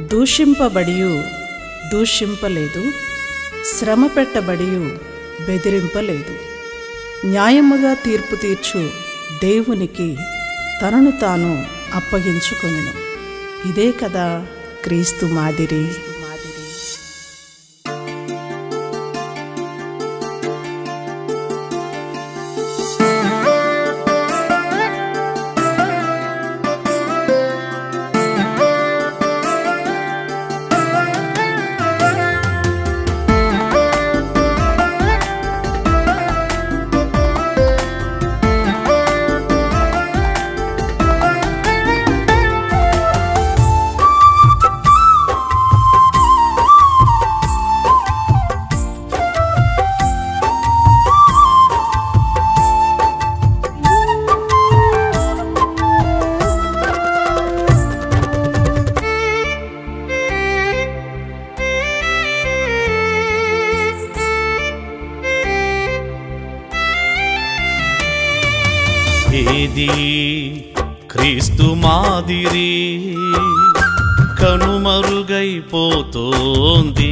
దూషింపబడియు దూషింపలేదు శ్రమ పెట్టబడియు బెదిరింపలేదు న్యాయముగా తీర్పు తీర్చు దేవునికి తనను తాను అప్పగించుకొనెను ఇదే కదా క్రీస్తు మాదిరి ఏది క్రీస్తు మాదిరి కనుమరుగైపోతోంది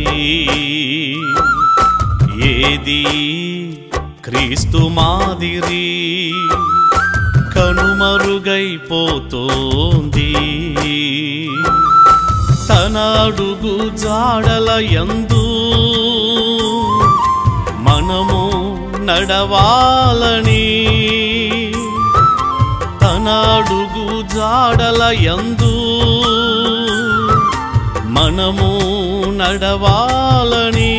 ఏది క్రీస్తు మాదిరి కనుమరుగైపోతోంది తన అడుగు జాడల యందు మనము నడవాలని తన అడుగు జాడల యందు మనము నడవాలని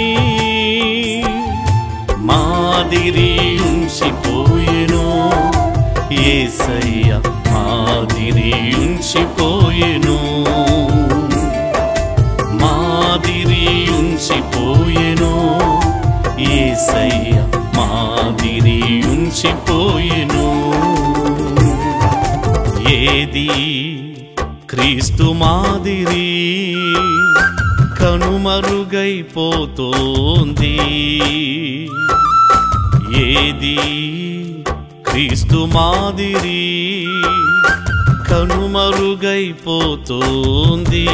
మాదిరి ఉంచిపోయెను ఏసయ్య మాదిరి ఉంచిపోయెను మాదిరి ఉంచిపోయెను ఏసయ్య మాదిరి ఉంచిపోయెను ఏది క్రీస్తు మాదిరి కనుమరుగైపోతోంది ఏది క్రీస్తు మాదిరి కనుమరుగైపోతోంది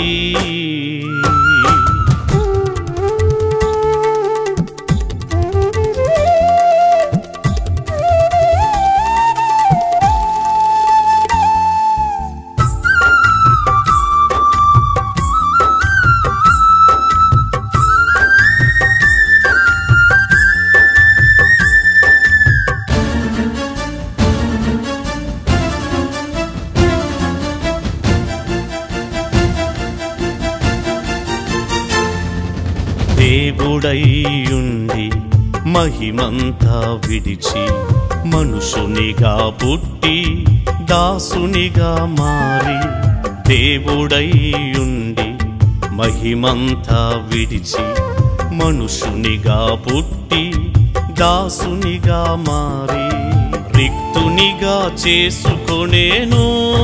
దేవుడైయుండి మహిమంతా విడిచి మనుషునిగా పుట్టి దాసునిగా మారి దేవుడైయుండి మహిమంతా విడిచి మనుషునిగా పుట్టి దాసునిగా మారి రిక్తునిగా చేసుకొనేను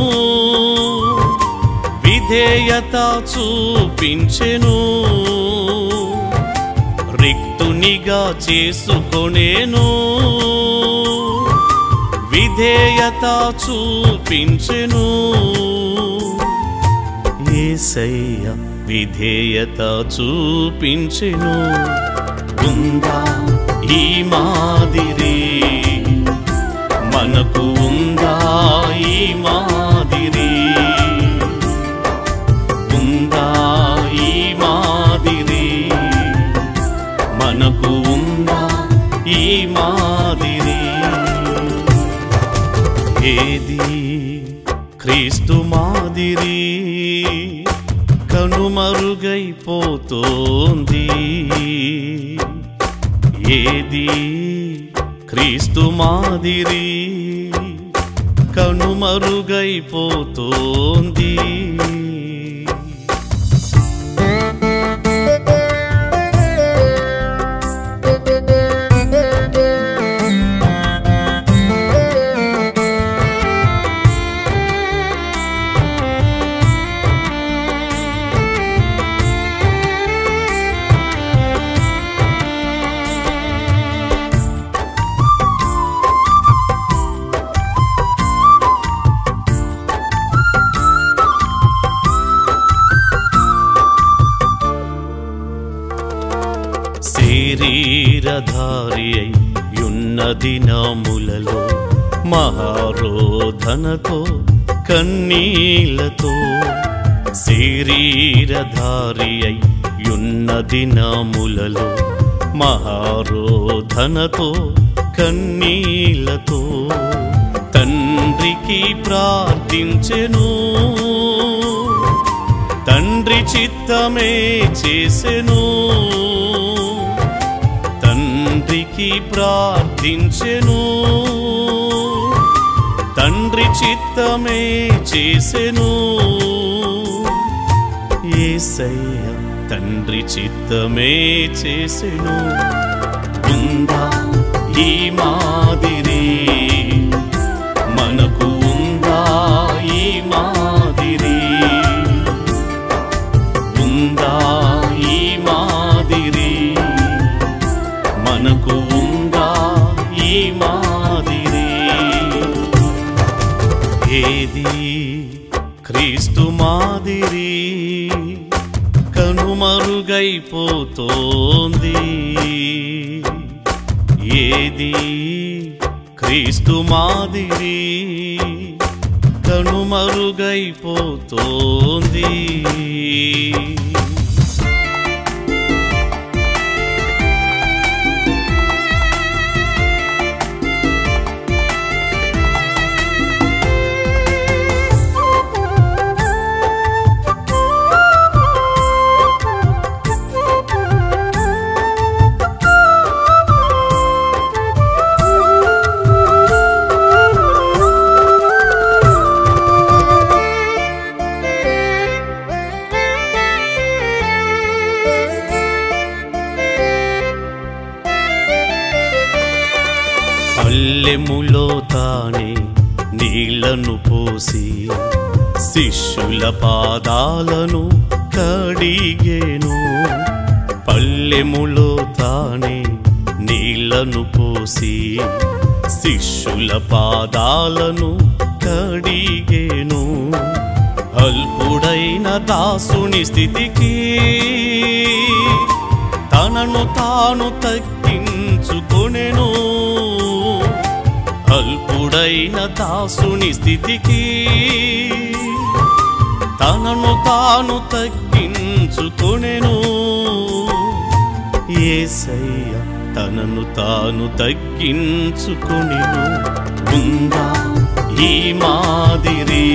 విధేయత చూపించెను రిక్తునిగా చేసుకొనేను విధేయత చూపించెను ఏసయ్య విధేయత చూపించెను ఉందా ఈ మాదిరి మనకు ఉందా ఈ మాదిరి ఉందా ఈ మాదిరి మనకు ఉందా ఈ మాదిరి ఏది క్రీస్తు మాదిరి కనుమరుగైపోతోంది ఏది క్రీస్తు మాదిరి కనుమరుగైపోతోంది శరీరధారి యున్న దినములలో మహారోధనతో కన్నీలతో శరీరధారి యున్న దినములలో మహారోధనతో కన్నీలతో తండ్రికి ప్రార్థించెను తండ్రి చిత్తమే చేసెను తండ్రికి ప్రార్థించెను తండ్రి చిత్తమే చేసెను ఏసయ్య తండ్రి చిత్తమే చేసెను ఉందా ఈ మాదిరి మనకు ఉందా ఈ మాదిరి ఉందా ఈ మాదిరి మనకు ఉందా ఈ మాదిరి ఏది క్రీస్తు మాదిరి కనుమరుగైపోతోంది ఏది క్రీస్తు మాదిరి కనుమరుగైపోతోంది పల్లెములో తానే నీళ్లను పోసి శిష్యుల పాదాలను కడిగేను పల్లెములో తానే నీళ్లను పోసి శిష్యుల పాదాలను కడిగేను అల్పుడైన దాసుని స్థితికి తనను తాను తగ్గించుకొనెను అల్పుడైన దాసుని స్థితికి తనను తాను తగ్గించుకొనెను ఏసయ్య తనను తాను తగ్గించుకొనెను ఉందా ఈ మాదిరి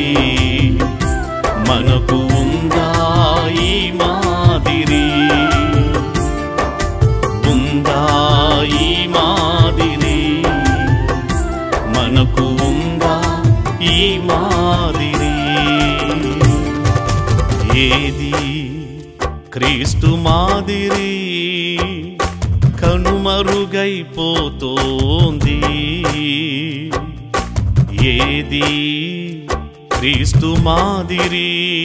మనకు ఉందా ఈ మాదిరి ఉందా ఈ మాదిరి మనకు ఉందా ఈ మాదిరి ఏది క్రీస్తు మాదిరి కనుమరుగైపోతోంది ఏది క్రీస్తు మాదిరి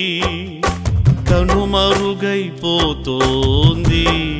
కనుమరుగైపోతోంది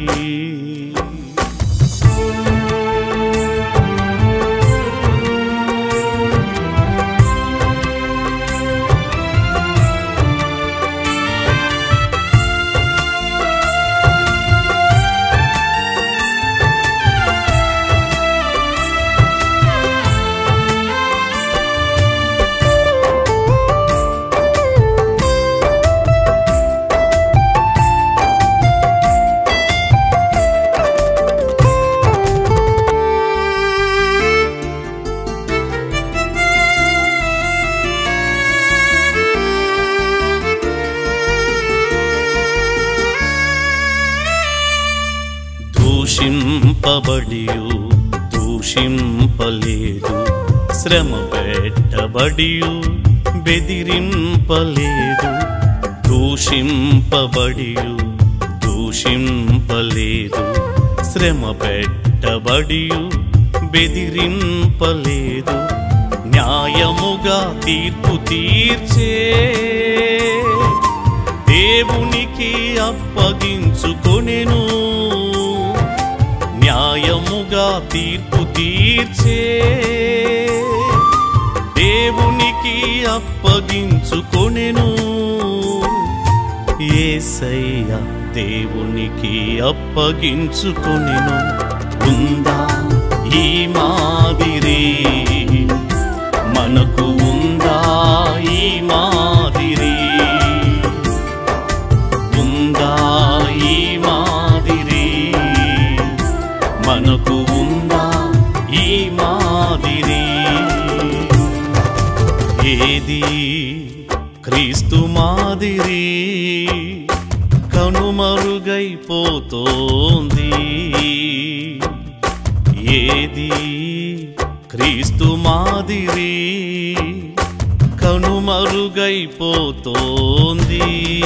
దూషింపబడియు దూషింపలేదు శ్రమ పెట్టబడియు బెదిరింపలేదు దూషింపబడియు దూషింపలేదు శ్రమ పెట్టబడియు బెదిరింపలేదు న్యాయముగా తీర్పు తీర్చే దేవునికి అప్పగించుకొనెను న్యాయముగా తీర్పు తీర్చే దేవునికి అప్పగించుకొనెను ఏసయ్య దేవునికి అప్పగించుకొనెను ఉందా ఈ మాదిరి మనకు ఉందా ఈ మాదిరి ఉందా ఈ మాదిరి మనకు ఉందా ఈ మాదిరి ఏది క్రీస్తు మాదిరి కనుమరుగైపోతోంది ఏది క్రీస్తు మాదిరి కనుమరుగైపోతోంది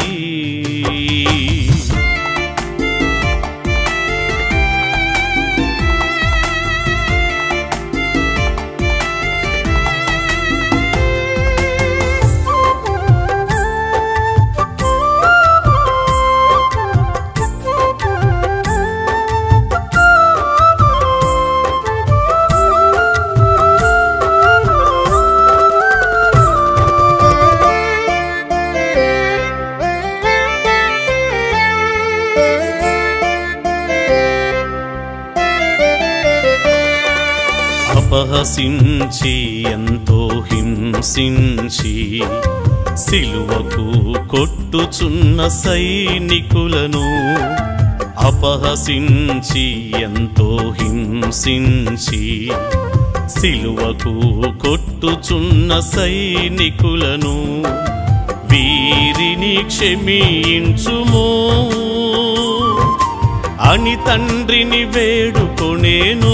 అపహసించి ఎంతో హింసించి సిలువకు కొట్టుచున్న సైనికులను అపహసించి ఎంతో హింసించి సిలువకు కొట్టుచున్న సైనికులను వీరిని క్షమించుము అని తండ్రిని వేడుకొనేను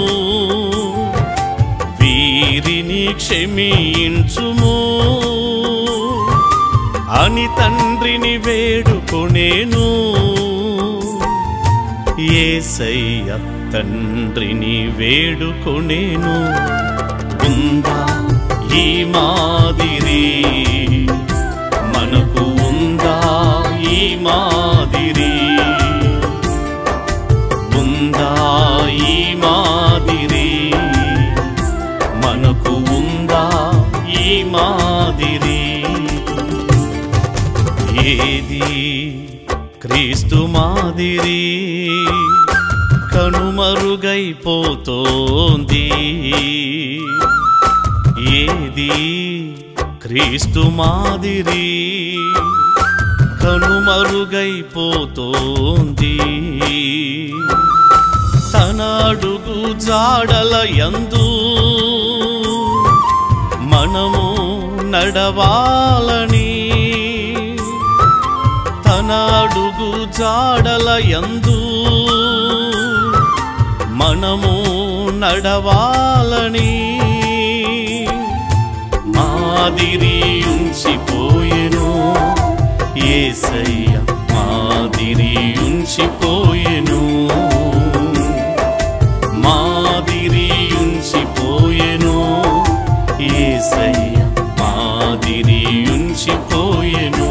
వీరిని క్షమించుము అని తండ్రిని వేడుకొనేను ఏసయ్య తండ్రిని వేడుకొనేను ఉందా ఈ మాదిరి మనకు ఉందా ఈ మాదిరి ఉందా ఈ మాదిరి మనకు ఉందా ఈ మాదిరి ఏది క్రీస్తు మాదిరి కనుమరుగైపోతోంది ఏది క్రీస్తు మాదిరి కనుమరుగైపోతోంది తన అడుగు జాడల యందు మనము నడవాలని తన అడుగు జాడల యందు మనము నడవాలని మాదిరి ఉంచిపోయెను ఏసయ్య మాదిరి ఉంచిపోయెను మాదిరి ఉంచిపోయెను ఏసయ్య మాదిరి ఉంచిపోయెను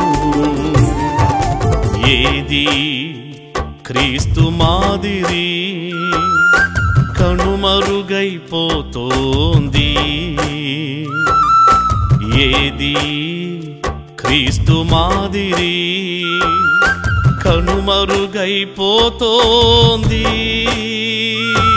ఏది క్రీస్తు మాదిరి కనుమరుగైపోతోంది ఏది క్రీస్తు మాదిరి కనుమరుగైపోతోంది